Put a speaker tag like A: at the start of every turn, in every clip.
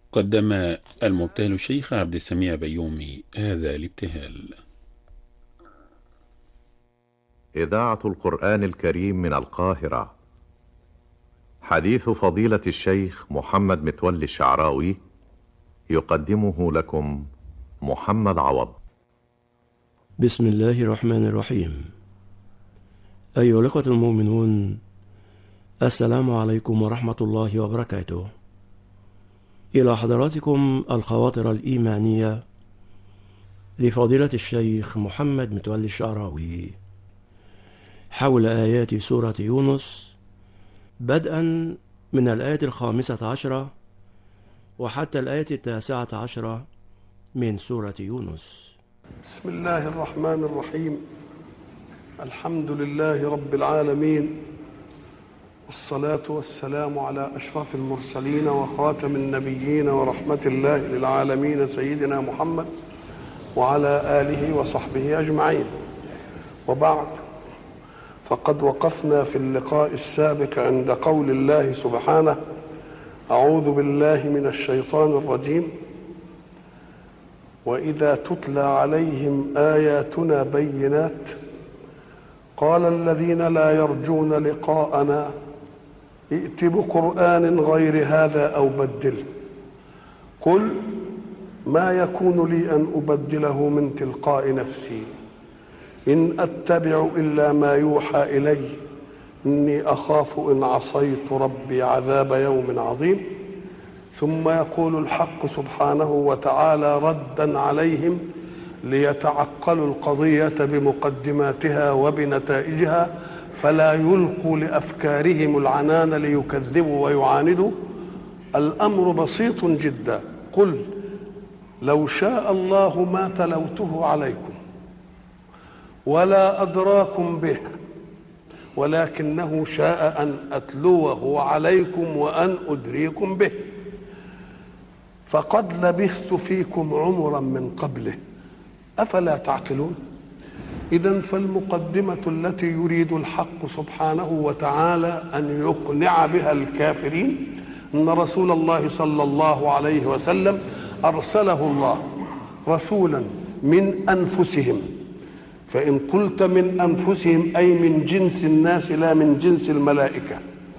A: قدم المبتهل الشيخ عبد السميع بيومي هذا الابتهال
B: إذاعة القرآن الكريم من القاهرة حديث فضيلة الشيخ محمد متولي الشعراوي يقدمه لكم محمد عوض
C: بسم الله الرحمن الرحيم أيها الأخوة المؤمنون السلام عليكم ورحمة الله وبركاته إلى حضراتكم الخواطر الإيمانية لفضيلة الشيخ محمد متولي الشعراوي حول آيات سورة يونس بدءا من الآية الخامسة عشرة وحتى الآية التاسعة عشرة من سورة يونس
D: بسم الله الرحمن الرحيم الحمد لله رب العالمين والصلاة والسلام على أشرف المرسلين وخاتم النبيين ورحمة الله للعالمين سيدنا محمد وعلى آله وصحبه أجمعين وبعد فقد وقفنا في اللقاء السابق عند قول الله سبحانه أعوذ بالله من الشيطان الرجيم وإذا تتلى عليهم آياتنا بينات قال الذين لا يرجون لقاءنا ائت بقرآن غير هذا أو بدله قل ما يكون لي أن أبدله من تلقاء نفسي إن أتبع إلا ما يوحى إلي إني أخاف إن عصيت ربي عذاب يوم عظيم ثم يقول الحق سبحانه وتعالى ردا عليهم ليتعقلوا القضية بمقدماتها وبنتائجها فلا يلقوا لأفكارهم العنان ليكذبوا ويعاندوا الأمر بسيط جدا قل لو شاء الله ما تلوته عليكم ولا أدراكم به ولكنه شاء أن أتلوه عليكم وأن أدريكم به فقد لبثت فيكم عمرا من قبله افلا تعقلون اذا فالمقدمه التي يريد الحق سبحانه وتعالى ان يقنع بها الكافرين ان رسول الله صلى الله عليه وسلم ارسله الله رسولا من انفسهم فان قلت من انفسهم اي من جنس الناس لا من جنس الملائكه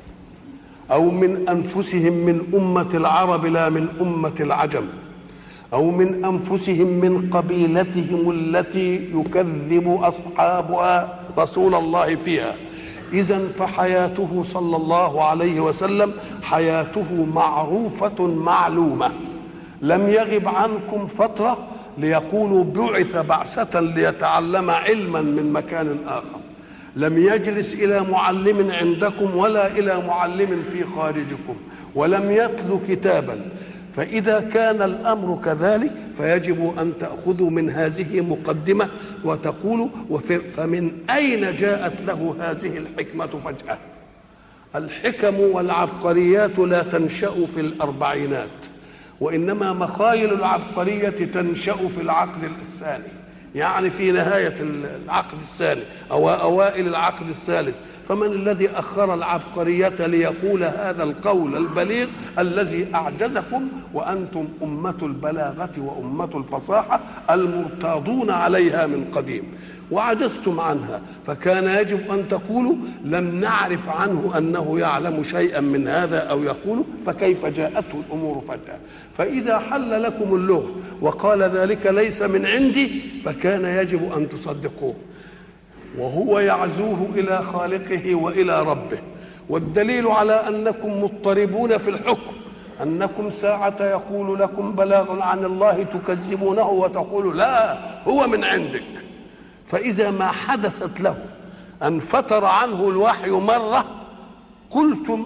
D: او من انفسهم من امه العرب لا من امه العجم او من انفسهم من قبيلتهم التي يكذب اصحابها رسول الله فيها اذا فحياته صلى الله عليه وسلم حياته معروفه معلومه لم يغب عنكم فتره ليقولوا بعث بعثه ليتعلم علما من مكان اخر لم يجلس الى معلم عندكم ولا الى معلم في خارجكم ولم يتلو كتابا فإذا كان الأمر كذلك فيجب أن تأخذوا من هذه مقدمة وتقولوا فمن أين جاءت له هذه الحكمة فجأة الحكم والعبقريات لا تنشأ في الأربعينات وإنما مخايل العبقرية تنشأ في العقد الثاني يعني في نهاية العقد الثاني أو أوائل العقد الثالث فمن الذي أخر العبقرية ليقول هذا القول البليغ الذي أعجزكم وأنتم أمة البلاغة وأمة الفصاحة المرتاضون عليها من قديم وعجزتم عنها فكان يجب أن تقولوا لم نعرف عنه أنه يعلم شيئا من هذا أو يقول فكيف جاءته الأمور فجأة فإذا حل لكم اللغة وقال ذلك ليس من عندي فكان يجب أن تصدقوه وهو يعزوه الى خالقه والى ربه والدليل على انكم مضطربون في الحكم انكم ساعه يقول لكم بلاغ عن الله تكذبونه وتقول لا هو من عندك فاذا ما حدثت له ان فتر عنه الوحي مره قلتم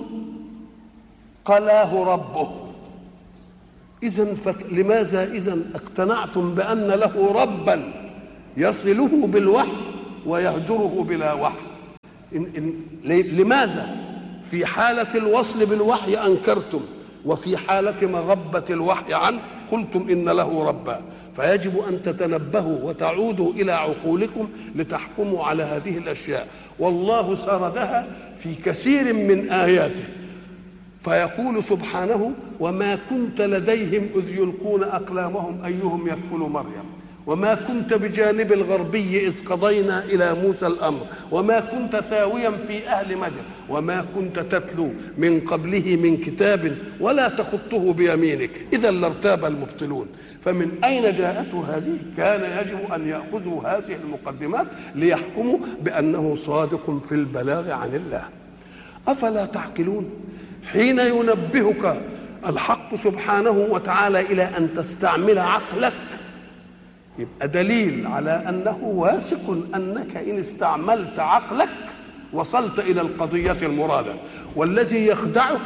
D: قلاه ربه اذا لماذا اذا اقتنعتم بان له ربا يصله بالوحي ويهجره بلا وحي إن إن لماذا في حالة الوصل بالوحي أنكرتم وفي حالة مغبة الوحي عنه قلتم إن له ربا فيجب أن تتنبهوا وتعودوا إلى عقولكم لتحكموا على هذه الأشياء والله سردها في كثير من آياته فيقول سبحانه وما كنت لديهم إذ يلقون أقلامهم أيهم يكفل مريم وما كنت بجانب الغربي إذ قضينا إلى موسى الأمر وما كنت ثاويا في أهل مدين وما كنت تتلو من قبله من كتاب ولا تخطه بيمينك إذا لارتاب المبطلون فمن أين جاءته هذه كان يجب أن يأخذوا هذه المقدمات ليحكموا بأنه صادق في البلاغ عن الله أفلا تعقلون حين ينبهك الحق سبحانه وتعالى إلى أن تستعمل عقلك يبقى دليل على انه واثق انك ان استعملت عقلك وصلت الى القضيه المراده والذي يخدعك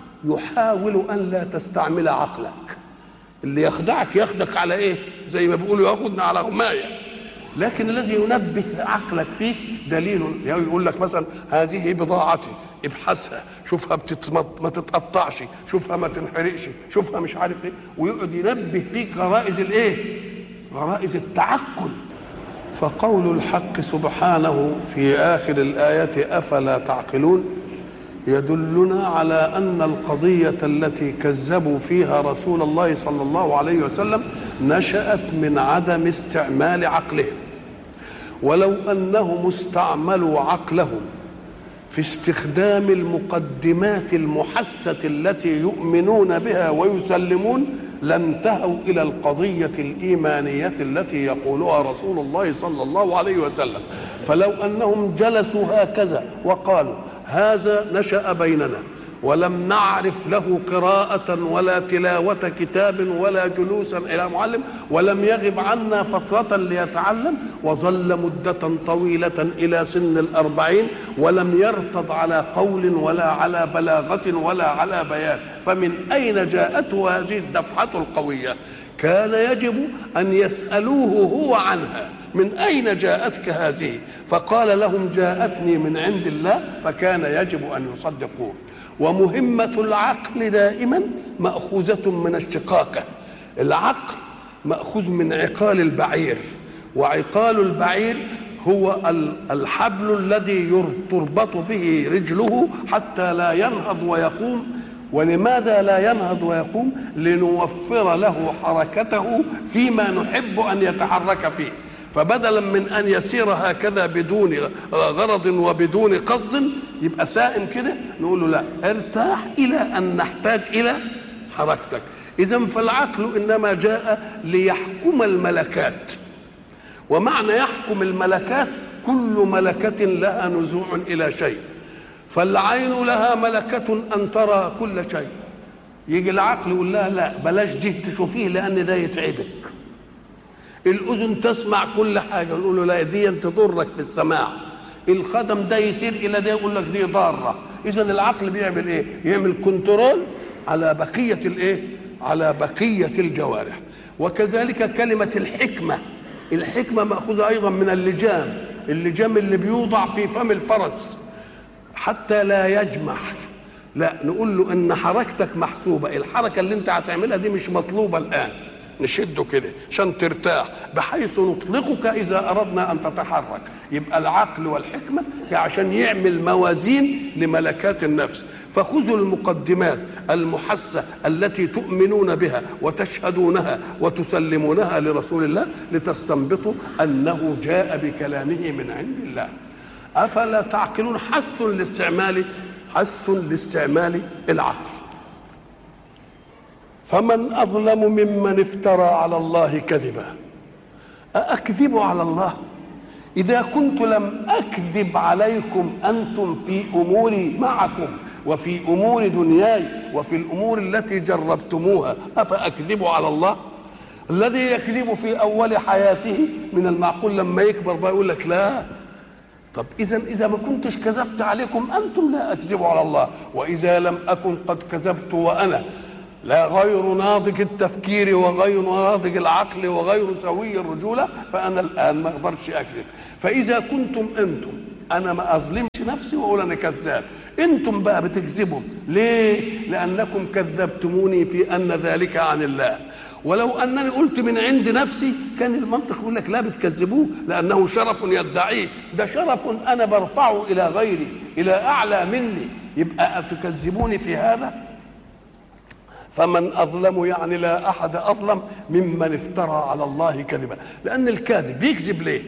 D: يحاول ان لا تستعمل عقلك اللي يخدعك ياخدك على ايه زي ما بيقولوا ياخدنا على غمايه لكن الذي ينبه عقلك فيه دليل يقول لك مثلا هذه بضاعتي ابحثها شوفها بتت... ما تتقطعش شوفها ما تنحرقش شوفها مش عارف ايه ويقعد ينبه فيك غرائز الايه غرائز التعقل فقول الحق سبحانه في اخر الايه افلا تعقلون يدلنا على ان القضيه التي كذبوا فيها رسول الله صلى الله عليه وسلم نشات من عدم استعمال عقلهم ولو انهم استعملوا عقلهم في استخدام المقدمات المحسه التي يؤمنون بها ويسلمون لانتهوا الى القضيه الايمانيه التي يقولها رسول الله صلى الله عليه وسلم فلو انهم جلسوا هكذا وقالوا هذا نشا بيننا ولم نعرف له قراءة ولا تلاوة كتاب ولا جلوسا إلى معلم ولم يغب عنا فترة ليتعلم وظل مدة طويلة إلى سن الأربعين ولم يرتض على قول ولا على بلاغة ولا على بيان فمن أين جاءته هذه الدفعة القوية كان يجب أن يسألوه هو عنها من أين جاءتك هذه فقال لهم جاءتني من عند الله فكان يجب أن يصدقوه ومهمة العقل دائما مأخوذة من الشقاقة العقل مأخوذ من عقال البعير وعقال البعير هو الحبل الذي تربط به رجله حتى لا ينهض ويقوم ولماذا لا ينهض ويقوم لنوفر له حركته فيما نحب ان يتحرك فيه فبدلا من ان يسير هكذا بدون غرض وبدون قصد يبقى سائم كده نقول له لا ارتاح الى ان نحتاج الى حركتك اذا فالعقل انما جاء ليحكم الملكات ومعنى يحكم الملكات كل ملكه لها نزوع الى شيء فالعين لها ملكه ان ترى كل شيء يجي العقل يقول لها لا بلاش دي تشوفيه لان ده يتعبك الاذن تسمع كل حاجه نقول له لا دي تضرك في السماع القدم ده يسير الى ده يقول لك دي ضاره اذا العقل بيعمل ايه يعمل كنترول على بقيه الايه على بقيه الجوارح وكذلك كلمه الحكمه الحكمه ماخوذه ايضا من اللجام اللجام اللي بيوضع في فم الفرس حتى لا يجمح لا نقول له ان حركتك محسوبه الحركه اللي انت هتعملها دي مش مطلوبه الان نشده كده عشان ترتاح بحيث نطلقك اذا اردنا ان تتحرك يبقى العقل والحكمه عشان يعمل موازين لملكات النفس فخذوا المقدمات المحسه التي تؤمنون بها وتشهدونها وتسلمونها لرسول الله لتستنبطوا انه جاء بكلامه من عند الله افلا تعقلون حث لاستعمال حث لاستعمال العقل فمن اظلم ممن افترى على الله كذبا أأكذب على الله إذا كنت لم أكذب عليكم أنتم في أموري معكم وفي أمور دنياي وفي الأمور التي جربتموها أفأكذب على الله الذي يكذب في أول حياته من المعقول لما يكبر بقى يقول لك لا طب إذا إذا ما كنتش كذبت عليكم أنتم لا أكذب على الله وإذا لم أكن قد كذبت وأنا لا غير ناضج التفكير وغير ناضج العقل وغير سوي الرجوله فانا الان ما اقدرش اكذب فاذا كنتم انتم انا ما اظلمش نفسي واقول انا كذاب انتم بقى بتكذبوا ليه لانكم كذبتموني في ان ذلك عن الله ولو انني قلت من عند نفسي كان المنطق يقول لك لا بتكذبوه لانه شرف يدعيه ده شرف انا برفعه الى غيري الى اعلى مني يبقى اتكذبوني في هذا فمن اظلم يعني لا احد اظلم ممن افترى على الله كذبا لان الكاذب يكذب ليه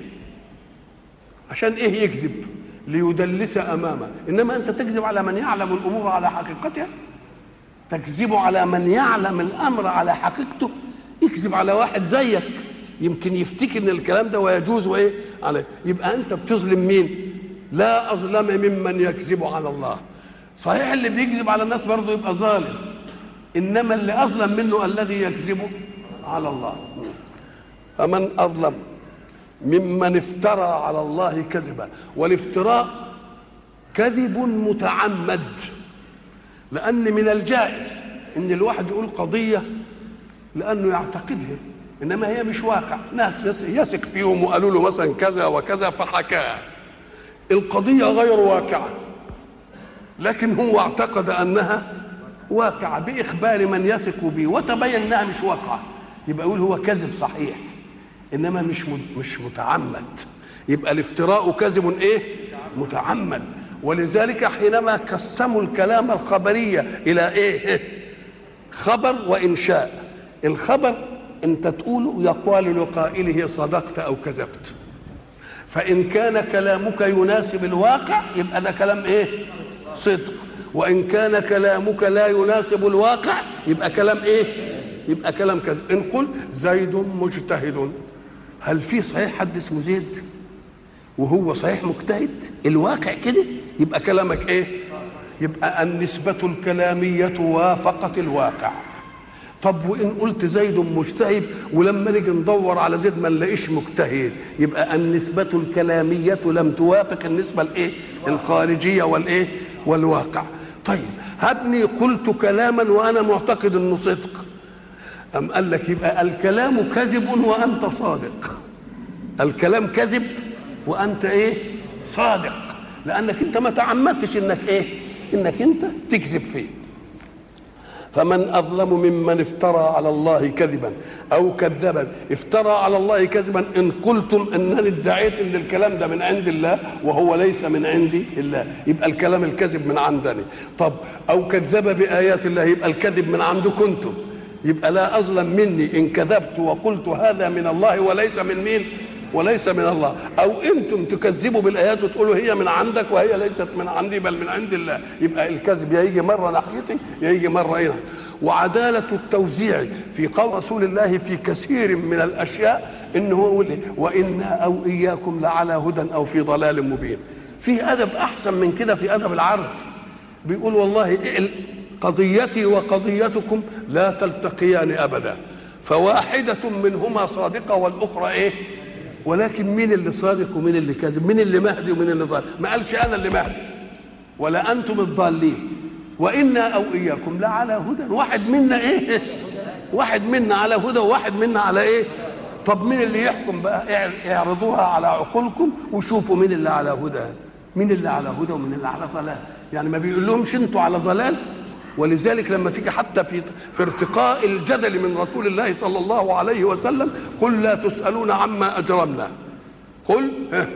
D: عشان ايه يكذب ليدلس امامه انما انت تكذب على من يعلم الامور على حقيقتها تكذب على من يعلم الامر على حقيقته يكذب على واحد زيك يمكن يفتكر ان الكلام ده ويجوز وايه عليه يبقى انت بتظلم مين لا اظلم ممن يكذب على الله صحيح اللي بيكذب على الناس برضه يبقى ظالم انما اللي اظلم منه الذي يكذب على الله فمن اظلم ممن افترى على الله كذبا والافتراء كذب متعمد لان من الجائز ان الواحد يقول قضيه لانه يعتقدها انما هي مش واقع ناس يثق فيهم وقالوا له مثلا كذا وكذا فحكاها القضيه غير واقعه لكن هو اعتقد انها واقعه باخبار من يثق به وتبين انها مش واقعه يبقى يقول هو كذب صحيح انما مش مش متعمد يبقى الافتراء كذب ايه متعمد ولذلك حينما قسموا الكلام الخبريه الى ايه خبر وانشاء الخبر انت تقوله يقال لقائله صدقت او كذبت فان كان كلامك يناسب الواقع يبقى ده كلام ايه صدق وان كان كلامك لا يناسب الواقع يبقى كلام ايه يبقى كلام كذب ان قل زيد مجتهد هل في صحيح حد اسمه زيد وهو صحيح مجتهد الواقع كده يبقى كلامك ايه يبقى النسبة الكلامية وافقت الواقع طب وان قلت زيد مجتهد ولما نيجي ندور على زيد ما نلاقيش مجتهد يبقى النسبة الكلامية لم توافق النسبة الايه الخارجية والايه والواقع طيب هبني قلت كلاما وانا معتقد انه صدق أم قال لك يبقى الكلام كذب وأنت صادق الكلام كذب وأنت إيه صادق لأنك أنت ما تعمدتش إنك إيه إنك أنت تكذب فيه فمن أظلم ممن افترى على الله كذبا أو كذبا افترى على الله كذبا إن قلتم أنني ادعيت أن الكلام ده من عند الله وهو ليس من عندي الله يبقى الكلام الكذب من عندني طب أو كذب بآيات الله يبقى الكذب من عندكم أنتم يبقى لا أظلم مني إن كذبت وقلت هذا من الله وليس من مين وليس من الله أو أنتم تكذبوا بالآيات وتقولوا هي من عندك وهي ليست من عندي بل من عند الله يبقى الكذب يا يجي مرة ناحيتي يا يجي مرة هنا وعدالة التوزيع في قول رسول الله في كثير من الأشياء إنه هو وإنا أو إياكم لعلى هدى أو في ضلال مبين في أدب أحسن من كده في أدب العرض بيقول والله قضيتي وقضيتكم لا تلتقيان ابدا فواحده منهما صادقه والاخرى ايه ولكن مين اللي صادق ومين اللي كاذب مين اللي مهدي ومين اللي ضال ما قالش انا اللي مهدي ولا انتم الضالين وانا او اياكم لعلى هدى واحد منا ايه واحد منا على هدى وواحد منا على ايه طب مين اللي يحكم بقى اعرضوها على عقولكم وشوفوا مين اللي على هدى مين اللي على هدى ومين اللي على ضلال يعني ما بيقول لهمش انتوا على ضلال ولذلك لما تيجي حتى في في ارتقاء الجدل من رسول الله صلى الله عليه وسلم قل لا تسألون عما أجرمنا قل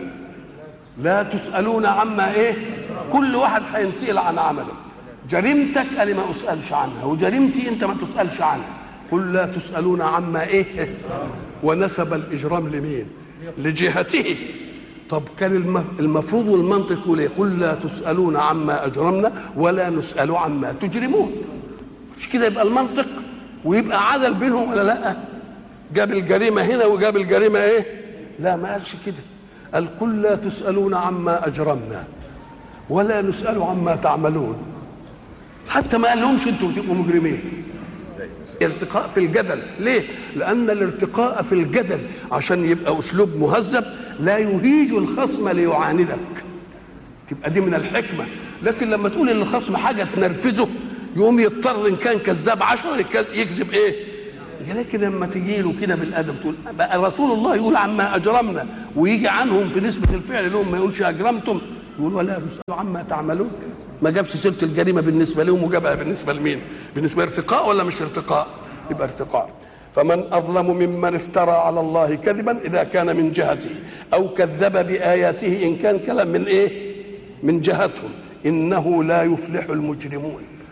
D: لا تسألون عما إيه كل واحد هينسأل عن عمله جريمتك أنا ما أسألش عنها وجريمتي أنت ما تسألش عنها قل لا تسألون عما إيه ونسب الإجرام لمين لجهته طب كان المفروض والمنطق يقول ايه؟ قل لا تسالون عما اجرمنا ولا نسال عما تجرمون مش كده يبقى المنطق ويبقى عدل بينهم ولا لا جاب الجريمه هنا وجاب الجريمه ايه لا ما قالش كده قال قل لا تسالون عما اجرمنا ولا نسال عما تعملون حتى ما قال لهمش انتوا بتبقوا مجرمين ارتقاء في الجدل ليه لان الارتقاء في الجدل عشان يبقى اسلوب مهذب لا يهيج الخصم ليعاندك تبقى دي من الحكمه لكن لما تقول للخصم حاجه تنرفزه يقوم يضطر ان كان كذاب عشرة يكذب ايه لكن لما تجي له كده بالادب تقول بقى رسول الله يقول عما اجرمنا ويجي عنهم في نسبه الفعل لهم ما يقولش اجرمتم يقول ولا تسالوا عما تعملون ما جابش سيره الجريمه بالنسبه لهم وجابها بالنسبه لمين؟ بالنسبه ارتقاء ولا مش ارتقاء؟ يبقى ارتقاء فمن اظلم ممن افترى على الله كذبا اذا كان من جهته او كذب باياته ان كان كلام من ايه؟ من جهتهم انه لا يفلح المجرمون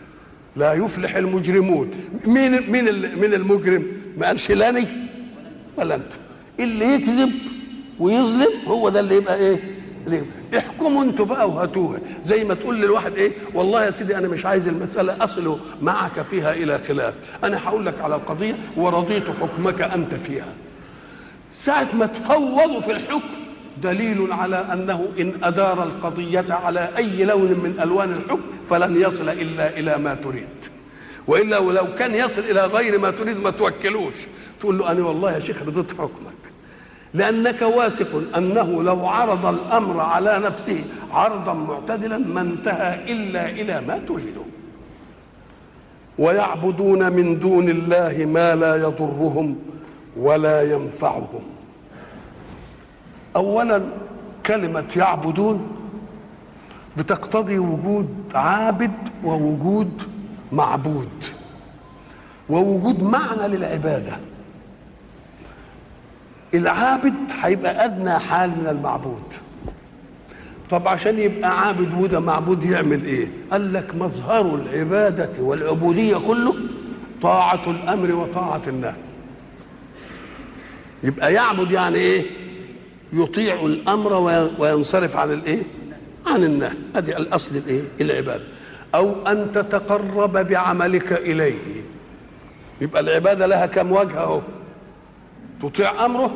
D: لا يفلح المجرمون مين مين ال- مين المجرم ما قالش لاني ولا انت اللي يكذب ويظلم هو ده اللي يبقى ايه اللي يبقى. احكموا انتوا بقى وهاتوها زي ما تقول للواحد ايه والله يا سيدي انا مش عايز المساله اصل معك فيها الى خلاف انا هقول لك على القضيه ورضيت حكمك انت فيها ساعة ما تفوضوا في الحكم دليل على أنه إن أدار القضية على أي لون من ألوان الحكم فلن يصل إلا إلى ما تريد وإلا ولو كان يصل إلى غير ما تريد ما توكلوش تقول له أنا والله يا شيخ رضيت حكمك لأنك واثق أنه لو عرض الأمر على نفسه عرضا معتدلا ما انتهى إلا إلى ما تريده ويعبدون من دون الله ما لا يضرهم ولا ينفعهم اولا كلمه يعبدون بتقتضي وجود عابد ووجود معبود ووجود معنى للعباده العابد هيبقى ادنى حال من المعبود طب عشان يبقى عابد وده معبود يعمل ايه قال لك مظهر العباده والعبوديه كله طاعه الامر وطاعه النهي يبقى يعبد يعني ايه يطيع الامر وي- وينصرف عن الايه عن النهي هذه الاصل الايه العباده او ان تتقرب بعملك اليه يبقى العباده لها كم وجه اهو تطيع امره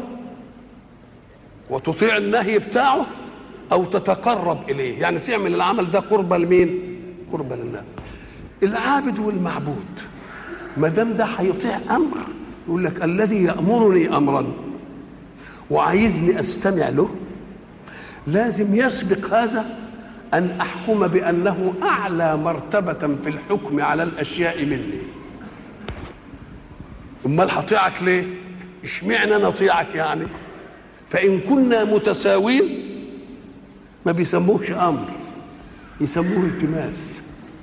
D: وتطيع النهي بتاعه او تتقرب اليه يعني تعمل العمل ده قربة لمين قربة لله العابد والمعبود ما دام ده هيطيع امر يقول لك الذي يامرني امرا وعايزني استمع له لازم يسبق هذا ان احكم بانه اعلى مرتبه في الحكم على الاشياء مني امال هطيعك ليه اشمعنى انا اطيعك يعني فان كنا متساوين ما بيسموهش امر يسموه التماس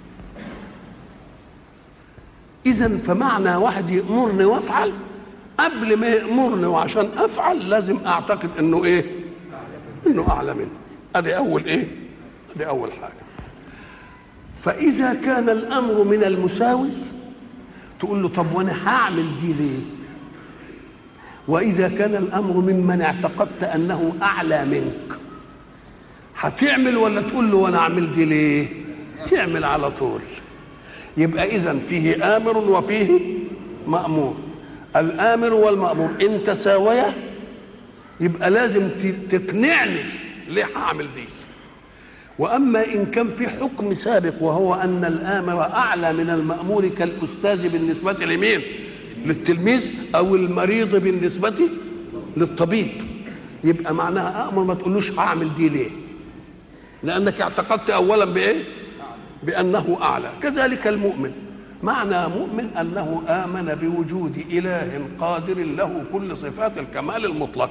D: اذا فمعنى واحد يامرني وافعل قبل ما يامرني وعشان افعل لازم اعتقد انه ايه انه اعلى منه ادي اول ايه ادي اول حاجه فاذا كان الامر من المساوي تقول له طب وانا هعمل دي ليه واذا كان الامر ممن اعتقدت انه اعلى منك هتعمل ولا تقول له وانا اعمل دي ليه تعمل على طول يبقى اذا فيه امر وفيه مامور الامر والمامور ان تساويا يبقى لازم ت- تقنعني ليه هعمل دي واما ان كان في حكم سابق وهو ان الامر اعلى من المامور كالاستاذ بالنسبه لمين للتلميذ او المريض بالنسبه للطبيب يبقى معناها امر ما تقولوش هعمل دي ليه لانك اعتقدت اولا بايه بانه اعلى كذلك المؤمن معنى مؤمن انه امن بوجود اله قادر له كل صفات الكمال المطلق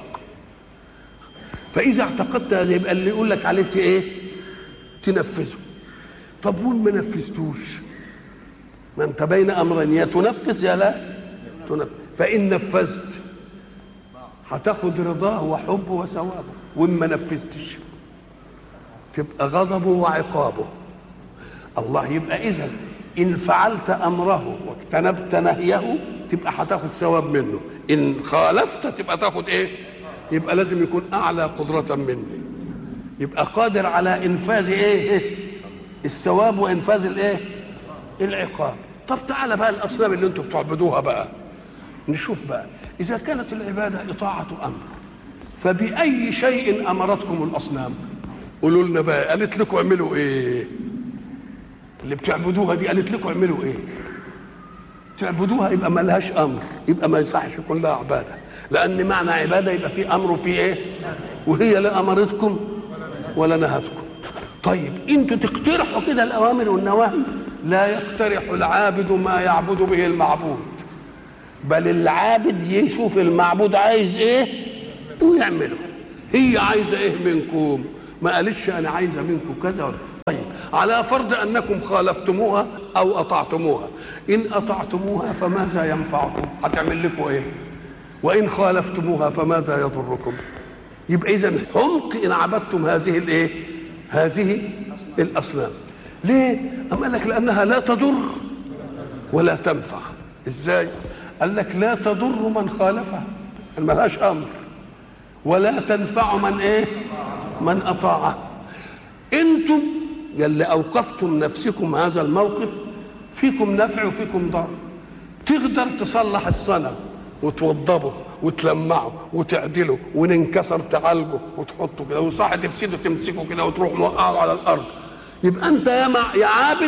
D: فاذا اعتقدت هذا يبقى اللي يقول لك عليه ايه تنفذه طب وين ما نفذتوش ما انت بين امرين يا تنفذ يا لا تنفذ فان نفذت هتاخد رضاه وحبه وثوابه وان ما نفذتش تبقى غضبه وعقابه الله يبقى اذا ان فعلت امره واجتنبت نهيه تبقى هتاخد ثواب منه ان خالفت تبقى تاخد ايه يبقى لازم يكون اعلى قدره مني يبقى قادر على انفاذ ايه, إيه؟ الثواب وانفاذ الايه العقاب طب تعالى بقى الاصنام اللي انتم بتعبدوها بقى نشوف بقى اذا كانت العباده اطاعه امر فباي شيء امرتكم الاصنام قولوا لنا بقى قالت لكم اعملوا ايه اللي بتعبدوها دي قالت لكم اعملوا ايه تعبدوها يبقى ما لهاش امر يبقى ما يصحش يكون لها عباده لان معنى عباده يبقى في امر وفي ايه وهي لا امرتكم ولا نهتكم طيب انتوا تقترحوا كده الاوامر والنواهي لا يقترح العابد ما يعبد به المعبود بل العابد يشوف المعبود عايز ايه ويعمله هي عايزه ايه منكم ما قالتش انا عايزه منكم كذا ولا طيب على فرض انكم خالفتموها او اطعتموها ان اطعتموها فماذا ينفعكم هتعمل لكم ايه وان خالفتموها فماذا يضركم يبقى اذا حمق ان عبدتم هذه الايه هذه الاصنام ليه ام قال لك لانها لا تضر ولا تنفع ازاي قال لك لا تضر من خالفها ملهاش امر ولا تنفع من ايه من اطاعه انتم يلي اوقفتم نفسكم هذا الموقف فيكم نفع وفيكم ضر تقدر تصلح الصنم وتوضبه وتلمعه وتعدله وننكسر تعالجه وتحطه كده وصح تفسده تمسكه كده وتروح موقعه على الارض يبقى انت يا مع يا عابد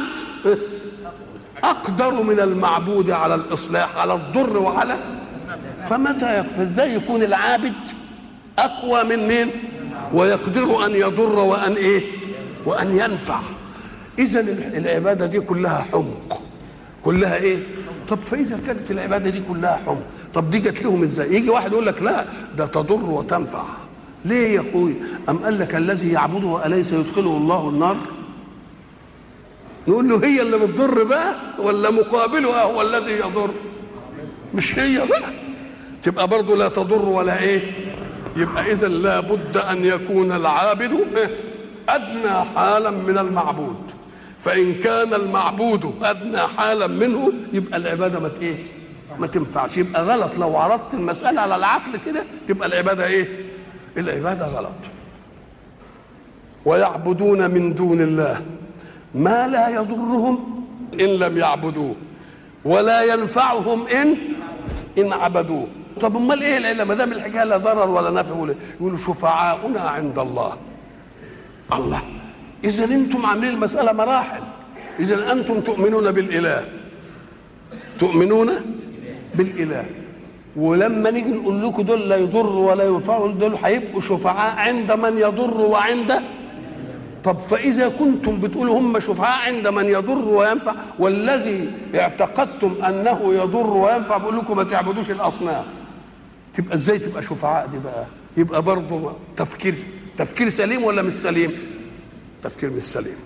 D: اقدر من المعبود على الاصلاح على الضر وعلى فمتى ازاي يكون العابد اقوى من مين ويقدر ان يضر وان ايه وان ينفع اذا العباده دي كلها حمق كلها ايه طب فاذا كانت العباده دي كلها حمق طب دي جت لهم ازاي يجي واحد يقول لك لا ده تضر وتنفع ليه يا اخوي ام قال لك الذي يعبده اليس يدخله الله النار نقول له هي اللي بتضر بقى ولا مقابلها هو الذي يضر مش هي بقى تبقى برضه لا تضر ولا ايه يبقى اذا لابد ان يكون العابد ادنى حالا من المعبود فان كان المعبود ادنى حالا منه يبقى العباده ما ايه ما تنفعش يبقى غلط لو عرضت المساله على العقل كده تبقى العباده ايه العباده غلط ويعبدون من دون الله ما لا يضرهم ان لم يعبدوه ولا ينفعهم ان ان عبدوه طب امال ايه العله ما دام الحكايه لا ضرر ولا نفع ولا يقولوا شفعاؤنا عند الله الله اذا انتم عاملين المساله مراحل اذا انتم تؤمنون بالاله تؤمنون بالاله ولما نيجي نقول لكم دول لا يضروا ولا ينفعوا دول هيبقوا شفعاء عند من يضر وعند طب فإذا كنتم بتقولوا هم شفعاء عند من يضر وينفع والذي اعتقدتم أنه يضر وينفع بقول لكم ما تعبدوش الأصنام تبقى ازاي تبقى شفعاء دي بقى يبقى برضه تفكير تفكير سليم ولا مش سليم تفكير مش سليم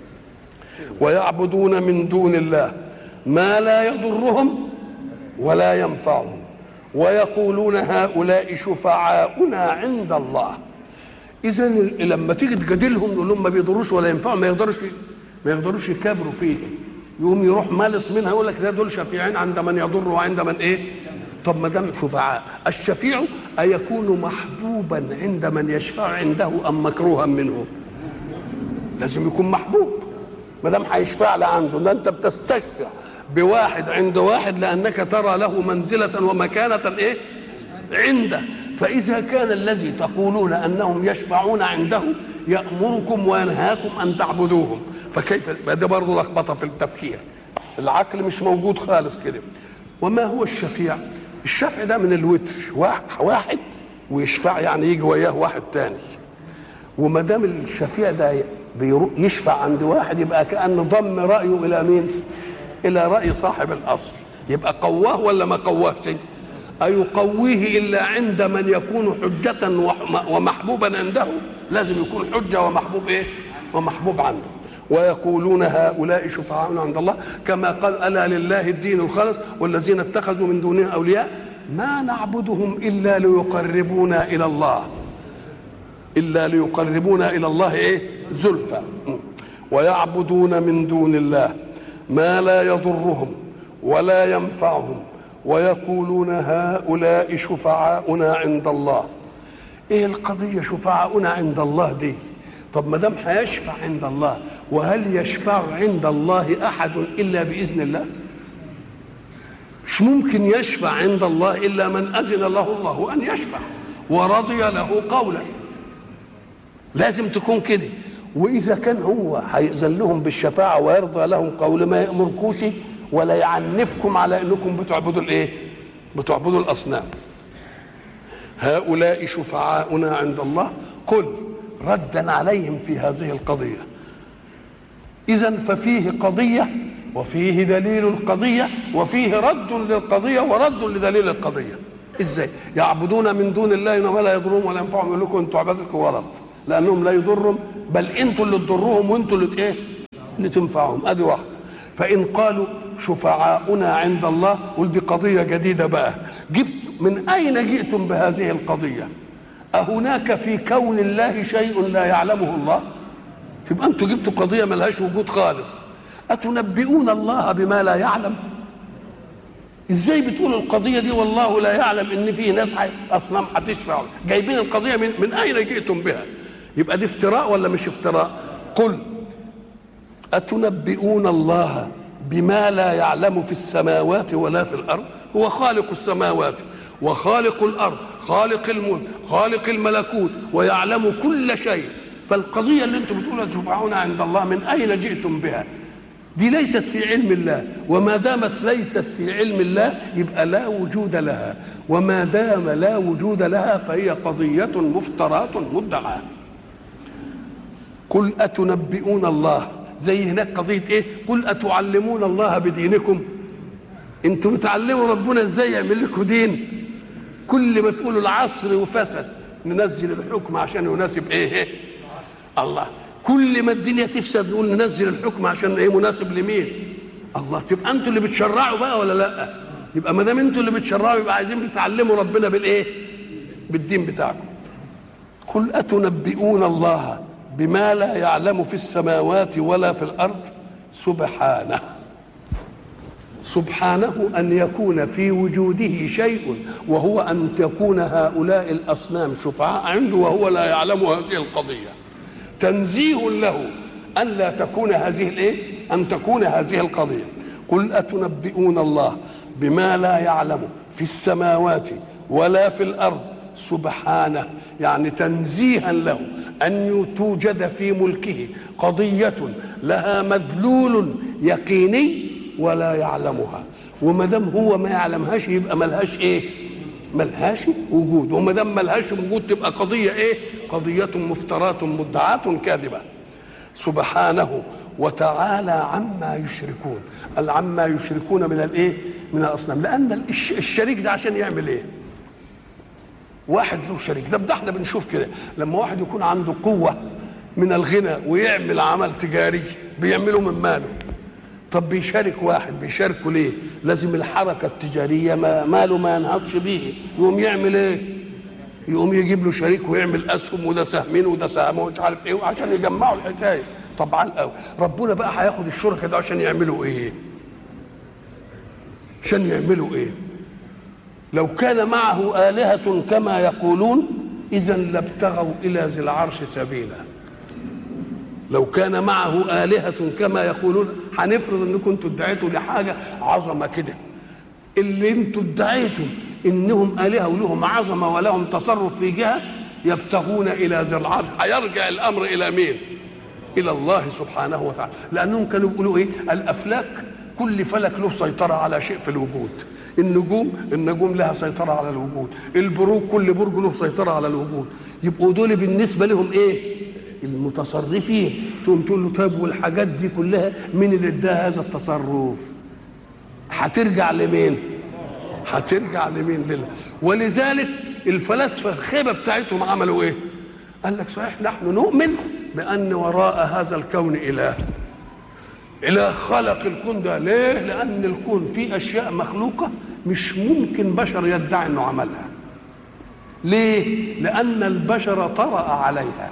D: ويعبدون من دون الله ما لا يضرهم ولا ينفعهم ويقولون هؤلاء شفعاؤنا عند الله اذا لما تيجي تجادلهم نقول لهم ما بيضروش ولا ينفعوا ما يقدروش ما يقدروش يكابروا فيه يقوم يروح مالص منها يقول لك ده دول شفيعين عند من يضر وعند من ايه طب ما دام شفعاء الشفيع أيكون محبوبا عند من يشفع عنده أم مكروها منه لازم يكون محبوب ما دام هيشفع عنده ده انت بتستشفع بواحد عند واحد لانك ترى له منزله ومكانه ايه عنده فاذا كان الذي تقولون انهم يشفعون عنده يامركم وينهاكم ان تعبدوهم فكيف ده برضه لخبطه في التفكير العقل مش موجود خالص كده وما هو الشفيع الشفع ده من الوتر واحد ويشفع يعني يجي وياه واحد تاني وما دام الشفيع ده يشفع عند واحد يبقى كأن ضم رأيه إلى مين؟ إلى رأي صاحب الأصل يبقى قواه ولا ما قواه شيء؟ أيقويه إلا عند من يكون حجة ومحبوبا عنده لازم يكون حجة ومحبوب إيه؟ ومحبوب عنده ويقولون هؤلاء شفعاؤنا عند الله كما قال ألا لله الدين الخالص والذين اتخذوا من دونه أولياء ما نعبدهم إلا ليقربونا إلى الله إلا ليقربونا إلى الله إيه زلفى ويعبدون من دون الله ما لا يضرهم ولا ينفعهم ويقولون هؤلاء شفعاؤنا عند الله ايه القضيه شفعاؤنا عند الله دي طب ما دام هيشفع عند الله وهل يشفع عند الله احد الا باذن الله مش ممكن يشفع عند الله الا من اذن له الله ان يشفع ورضي له قولا لازم تكون كده واذا كان هو هيأذن لهم بالشفاعه ويرضى لهم قول ما يامركوش ولا يعنفكم على انكم بتعبدوا الايه بتعبدوا الاصنام هؤلاء شفعاؤنا عند الله قل ردا عليهم في هذه القضيه اذا ففيه قضيه وفيه دليل القضيه وفيه رد للقضيه ورد لدليل القضيه ازاي يعبدون من دون الله ما لا يضرهم ولا ينفعهم يقول لكم انتوا عبادتكم غلط لانهم لا يضرهم بل انتوا اللي تضروهم وانتوا اللي ايه اللي تنفعهم ادي واحده فان قالوا شفعاؤنا عند الله قل دي قضيه جديده بقى جبت من اين جئتم بهذه القضيه أهناك في كون الله شيء لا يعلمه الله تبقى انتوا جبتوا قضيه ملهاش وجود خالص اتنبئون الله بما لا يعلم ازاي بتقول القضيه دي والله لا يعلم ان في ناس حي- اصنام هتشفع جايبين القضيه من من اين جئتم بها يبقى دي افتراء ولا مش افتراء قل اتنبئون الله بما لا يعلم في السماوات ولا في الارض هو خالق السماوات وخالق الارض خالق الملك خالق الملكوت ويعلم كل شيء فالقضيه اللي انتم بتقولوا تشفعون عند الله من اين جئتم بها دي ليست في علم الله وما دامت ليست في علم الله يبقى لا وجود لها وما دام لا وجود لها فهي قضية مفترات مدعاة قل أتنبئون الله زي هناك قضية ايه قل أتعلمون الله بدينكم انتوا بتعلموا ربنا ازاي يعمل لكم دين كل ما تقولوا العصر وفسد ننزل الحكم عشان يناسب ايه, إيه؟ الله كل ما الدنيا تفسد نقول ننزل الحكم عشان ايه مناسب لمين الله تبقى انتوا اللي بتشرعوا بقى ولا لا يبقى ما دام انتوا اللي بتشرعوا يبقى عايزين بتعلموا ربنا بالايه بالدين بتاعكم قل اتنبئون الله بما لا يعلم في السماوات ولا في الارض سبحانه سبحانه ان يكون في وجوده شيء وهو ان تكون هؤلاء الاصنام شفعاء عنده وهو لا يعلم هذه القضيه تنزيه له ان لا تكون هذه الايه ان تكون هذه القضيه قل اتنبئون الله بما لا يعلم في السماوات ولا في الارض سبحانه يعني تنزيها له ان توجد في ملكه قضيه لها مدلول يقيني ولا يعلمها وما دام هو ما يعلمهاش يبقى ملهاش ايه ملهاش وجود وما دام ملهاش وجود تبقى قضيه ايه قضيه مفترات مدعاه كاذبه سبحانه وتعالى عما يشركون قال عما يشركون من الايه من الاصنام لان الش- الشريك ده عشان يعمل ايه واحد له شريك ده ده احنا بنشوف كده لما واحد يكون عنده قوه من الغنى ويعمل عمل تجاري بيعمله من ماله طب بيشارك واحد بيشاركه ليه لازم الحركه التجاريه ما ماله ما ينهضش بيه يقوم يعمل ايه يقوم يجيب له شريك ويعمل اسهم وده سهمين وده سهم ومش عارف ايه عشان يجمعوا الحكايه طبعا قوي ربنا بقى هياخد الشركه ده عشان يعملوا ايه عشان يعملوا ايه لو كان معه آلهة كما يقولون إذا لابتغوا إلى ذي العرش سبيلا لو كان معه آلهة كما يقولون هنفرض انكم انتوا ادعيتوا لحاجة عظمة كده اللي انتوا ادعيتوا انهم آلهة ولهم عظمة ولهم تصرف في جهة يبتغون إلى ذي العرش هيرجع الأمر إلى مين؟ إلى الله سبحانه وتعالى لأنهم كانوا بيقولوا إيه؟ الأفلاك كل فلك له سيطرة على شيء في الوجود النجوم النجوم لها سيطرة على الوجود البروج كل برج له سيطرة على الوجود يبقوا دول بالنسبة لهم ايه المتصرفين تقوم تقول له طيب والحاجات دي كلها مين اللي اداها هذا التصرف هترجع لمين هترجع لمين لله ولذلك الفلاسفه الخيبه بتاعتهم عملوا ايه قال لك صحيح نحن نؤمن بان وراء هذا الكون اله إله خلق الكون ده ليه؟ لأن الكون فيه أشياء مخلوقة مش ممكن بشر يدعي إنه عملها. ليه؟ لأن البشر طرأ عليها.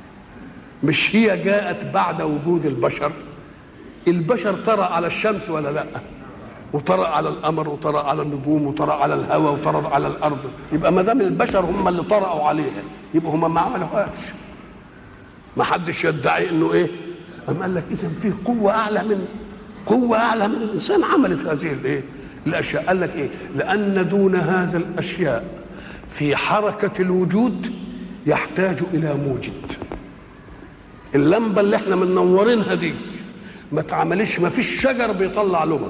D: مش هي جاءت بعد وجود البشر. البشر طرأ على الشمس ولا لأ؟ وطرأ على القمر وطرأ على النجوم وطرأ على الهواء وطرأ على الأرض. يبقى ما دام البشر هم اللي طرأوا عليها يبقى هم ما عملوهاش. ما حدش يدعي إنه إيه؟ أم قال لك إذا في قوة أعلى من قوة أعلى من الإنسان عملت هذه الإيه؟ الأشياء قال لك إيه؟ لأن دون هذا الأشياء في حركة الوجود يحتاج إلى موجد. اللمبة اللي احنا منورينها دي ما اتعملش ما فيش شجر بيطلع لمط.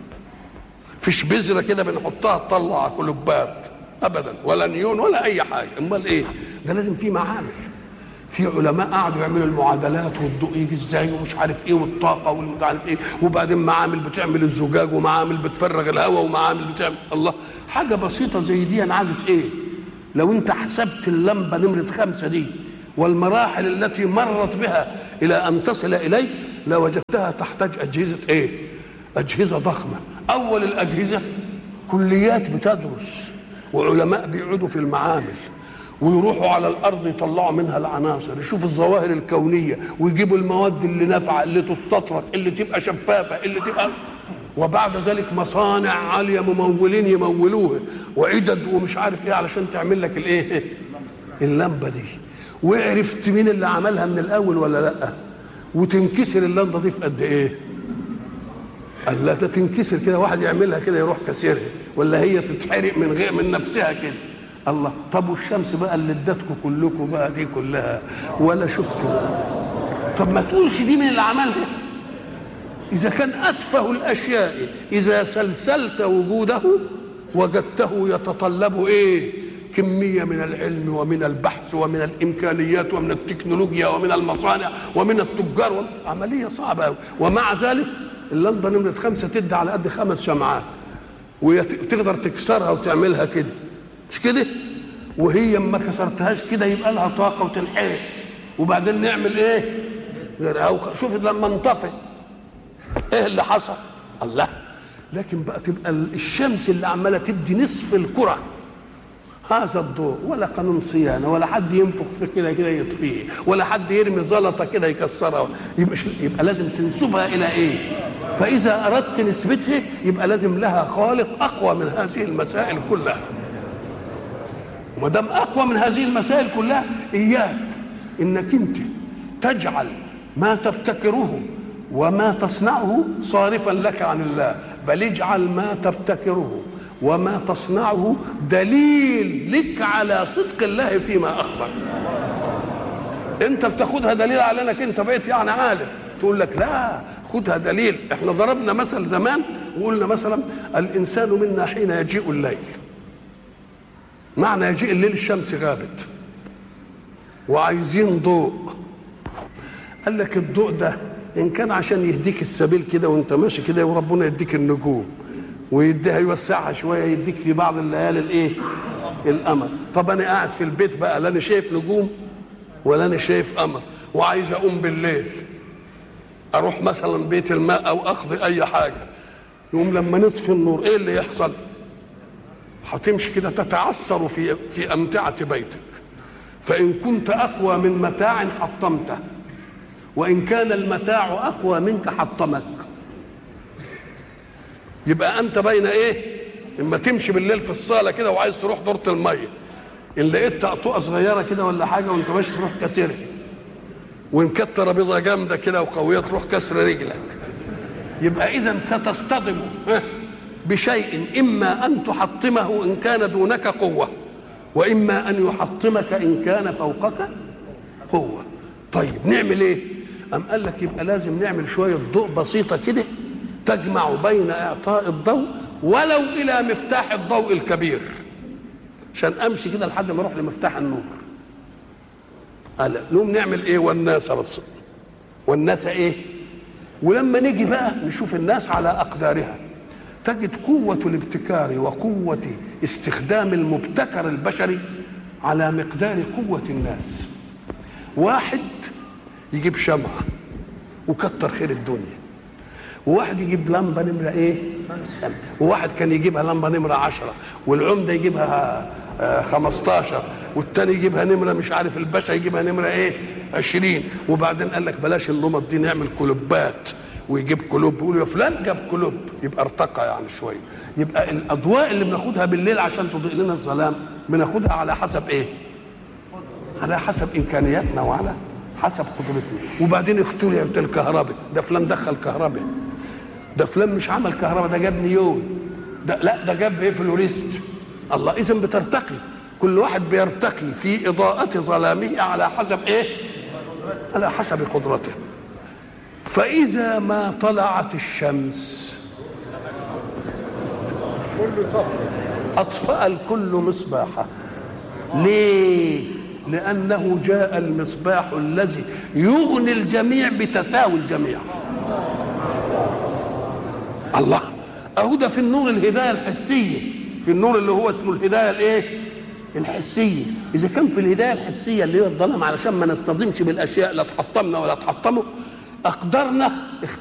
D: فيش بذرة كده بنحطها تطلع كلوبات أبدا ولا نيون ولا أي حاجة، أمال إيه؟ ده لازم في معامل. في علماء قعدوا يعملوا المعادلات والضوء يجي ازاي ومش عارف ايه والطاقه والمش عارف ايه وبعدين معامل بتعمل الزجاج ومعامل بتفرغ الهواء ومعامل بتعمل الله حاجه بسيطه زي دي انا عايزه ايه؟ لو انت حسبت اللمبه نمره خمسه دي والمراحل التي مرت بها الى ان تصل اليك لوجدتها تحتاج اجهزه ايه؟ اجهزه ضخمه اول الاجهزه كليات بتدرس وعلماء بيقعدوا في المعامل ويروحوا على الارض يطلعوا منها العناصر يشوفوا الظواهر الكونيه ويجيبوا المواد اللي نافعه اللي تستطرق اللي تبقى شفافه اللي تبقى وبعد ذلك مصانع عاليه ممولين يمولوها وعدد ومش عارف ايه علشان تعمل لك الايه اللمبه دي وعرفت مين اللي عملها من الاول ولا لا وتنكسر اللمبه دي في قد ايه قال لا ده تنكسر كده واحد يعملها كده يروح كسرها ولا هي تتحرق من غير من نفسها كده الله طب والشمس بقى اللي ادتكم كلكم بقى دي كلها ولا شفت بقى طب ما تقولش دي من اللي عملها إذا كان أتفه الأشياء إذا سلسلت وجوده وجدته يتطلب إيه؟ كمية من العلم ومن البحث ومن الإمكانيات ومن التكنولوجيا ومن المصانع ومن التجار ومن... عملية صعبة أوي ومع ذلك اللمبة نمرة خمسة تدي على قد خمس شمعات وتقدر تكسرها وتعملها كده مش كده؟ وهي ما كسرتهاش كده يبقى لها طاقة وتنحرق وبعدين نعمل إيه؟ غير شوف لما انطفت ايه اللي حصل الله لكن بقى تبقى الشمس اللي عماله تدي نصف الكره هذا الضوء ولا قانون صيانه ولا حد ينفخ في كده كده يطفيه ولا حد يرمي زلطه كده يكسرها يبقى, يبقى لازم تنسبها الى ايه فاذا اردت نسبتها يبقى لازم لها خالق اقوى من هذه المسائل كلها وما دام اقوى من هذه المسائل كلها اياك انك انت تجعل ما تبتكره وما تصنعه صارفا لك عن الله بل اجعل ما تبتكره وما تصنعه دليل لك على صدق الله فيما اخبر انت بتاخدها دليل على انك انت بقيت يعني عالم تقول لك لا خدها دليل احنا ضربنا مثل زمان وقلنا مثلا الانسان منا حين يجيء الليل معنى يجيء الليل الشمس غابت وعايزين ضوء قال لك الضوء ده ان كان عشان يهديك السبيل كده وانت ماشي كده وربنا يديك النجوم ويديها يوسعها شويه يديك في بعض الليالي الايه القمر طب انا قاعد في البيت بقى لا انا شايف نجوم ولا انا شايف قمر وعايز اقوم بالليل اروح مثلا بيت الماء او اقضي اي حاجه يقوم لما نطفي النور ايه اللي يحصل هتمشي كده تتعثر في في امتعه بيتك فان كنت اقوى من متاع حطمته وان كان المتاع اقوى منك حطمك يبقى انت بين ايه اما تمشي بالليل في الصاله كده وعايز تروح دورة الميه ان لقيت طقطقه صغيره كده ولا حاجه وانت ماشي تروح كسرها وان كانت ترابيزه جامده كده وقويه تروح كسر رجلك يبقى اذا ستصطدم بشيء اما ان تحطمه ان كان دونك قوه واما ان يحطمك ان كان فوقك قوه طيب نعمل ايه أم قال لك يبقى لازم نعمل شوية ضوء بسيطة كده تجمع بين إعطاء الضوء ولو إلى مفتاح الضوء الكبير عشان أمشي كده لحد ما أروح لمفتاح النور قال نقوم نعمل إيه والناس بس والناس إيه ولما نيجي بقى نشوف الناس على أقدارها تجد قوة الابتكار وقوة استخدام المبتكر البشري على مقدار قوة الناس واحد يجيب شمعة وكتر خير الدنيا وواحد يجيب لمبة نمرة ايه وواحد كان يجيبها لمبة نمرة عشرة والعمدة يجيبها آه خمستاشر والتاني يجيبها نمرة مش عارف الباشا يجيبها نمرة ايه عشرين وبعدين قال لك بلاش النمط دي نعمل كلوبات ويجيب كلوب يقول يا فلان جاب كلوب يبقى ارتقى يعني شويه يبقى الاضواء اللي بناخدها بالليل عشان تضيء لنا الظلام بناخدها على حسب ايه على حسب امكانياتنا وعلى حسب قدرتنا وبعدين اختلفت الكهرباء ده فلان دخل كهرباء ده فلان مش عمل كهرباء ده جاب نيون ده لا ده جاب ايه فلوريست الله اذا بترتقي كل واحد بيرتقي في اضاءة ظلامه على حسب ايه على حسب قدرته فإذا ما طلعت الشمس أطفأ الكل مصباحه ليه لأنه جاء المصباح الذي يغني الجميع بتساوي الجميع الله أهو ده في النور الهداية الحسية في النور اللي هو اسمه الهداية الايه الحسية إذا كان في الهداية الحسية اللي هي الظلام علشان ما نصطدمش بالأشياء لا تحطمنا ولا تحطمه أقدرنا